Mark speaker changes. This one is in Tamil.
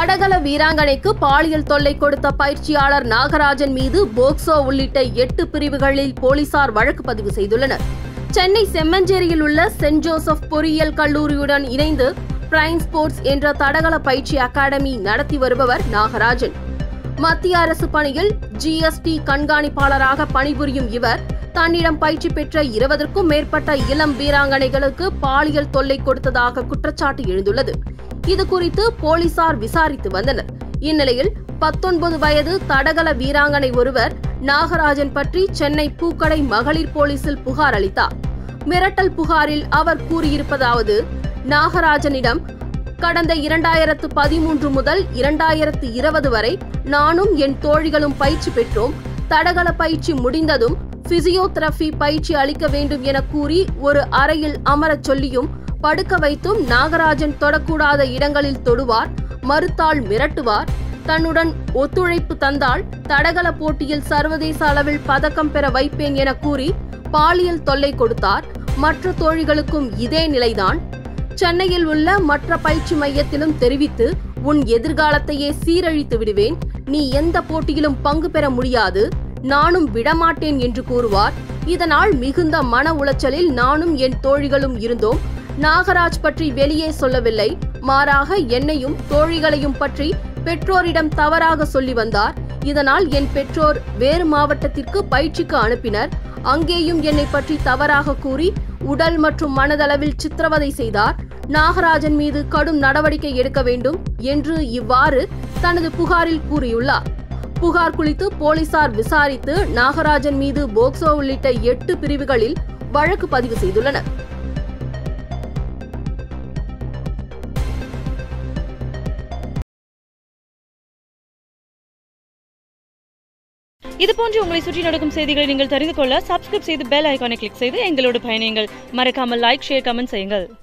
Speaker 1: தடகள வீராங்கனைக்கு பாலியல் தொல்லை கொடுத்த பயிற்சியாளர் நாகராஜன் மீது போக்சோ உள்ளிட்ட எட்டு பிரிவுகளில் போலீசார் வழக்கு பதிவு செய்துள்ளனர் சென்னை செம்மஞ்சேரியில் உள்ள சென்ட் ஜோசப் பொறியியல் கல்லூரியுடன் இணைந்து பிரைம் ஸ்போர்ட்ஸ் என்ற தடகள பயிற்சி அகாடமி நடத்தி வருபவர் நாகராஜன் மத்திய அரசு பணியில் ஜிஎஸ்டி கண்காணிப்பாளராக பணிபுரியும் இவர் தன்னிடம் பயிற்சி பெற்ற இருபதற்கும் மேற்பட்ட இளம் வீராங்கனைகளுக்கு பாலியல் தொல்லை கொடுத்ததாக குற்றச்சாட்டு எழுந்துள்ளது இது குறித்து போலீசார் விசாரித்து வந்தனர் இந்நிலையில் பத்தொன்பது வயது தடகள வீராங்கனை ஒருவர் நாகராஜன் பற்றி சென்னை பூக்கடை மகளிர் போலீசில் புகார் அளித்தார் மிரட்டல் புகாரில் அவர் கூறியிருப்பதாவது நாகராஜனிடம் கடந்த இரண்டாயிரத்து பதிமூன்று முதல் இரண்டாயிரத்து இருபது வரை நானும் என் தோழிகளும் பயிற்சி பெற்றோம் தடகள பயிற்சி முடிந்ததும் பிசியோதெரபி பயிற்சி அளிக்க வேண்டும் என கூறி ஒரு அறையில் அமரச் சொல்லியும் படுக்க வைத்தும் நாகராஜன் தொடக்கூடாத இடங்களில் தொடுவார் மறுத்தால் மிரட்டுவார் தன்னுடன் ஒத்துழைப்பு தந்தால் தடகள போட்டியில் சர்வதேச அளவில் பதக்கம் பெற வைப்பேன் என கூறி பாலியல் தொல்லை கொடுத்தார் மற்ற தோழிகளுக்கும் இதே நிலைதான் சென்னையில் உள்ள மற்ற பயிற்சி மையத்திலும் தெரிவித்து உன் எதிர்காலத்தையே சீரழித்து விடுவேன் நீ எந்த போட்டியிலும் பங்கு பெற முடியாது நானும் விடமாட்டேன் என்று கூறுவார் இதனால் மிகுந்த மன உளைச்சலில் நானும் என் தோழிகளும் இருந்தோம் நாகராஜ் பற்றி வெளியே சொல்லவில்லை மாறாக என்னையும் தோழிகளையும் பற்றி பெற்றோரிடம் தவறாக சொல்லி வந்தார் இதனால் என் பெற்றோர் வேறு மாவட்டத்திற்கு பயிற்சிக்கு அனுப்பினர் அங்கேயும் என்னை பற்றி தவறாக கூறி உடல் மற்றும் மனதளவில் சித்திரவதை செய்தார் நாகராஜன் மீது கடும் நடவடிக்கை எடுக்க வேண்டும் என்று இவ்வாறு தனது புகாரில் கூறியுள்ளார் புகார் குறித்து போலீசார் விசாரித்து நாகராஜன் மீது போக்சோ உள்ளிட்ட எட்டு பிரிவுகளில் வழக்கு பதிவு செய்துள்ளனர்
Speaker 2: இது போன்று உங்களை சுற்றி நடக்கும் செய்திகளை நீங்கள் தெரிந்து கொள்ள சப்ஸ்கிரைப் செய்து பெல் ஐகானை கிளிக் செய்து எங்களோடு பயணியுங்கள் மறக்காமல் லைக் ஷேர் கமெண்ட் செய்யுங்கள்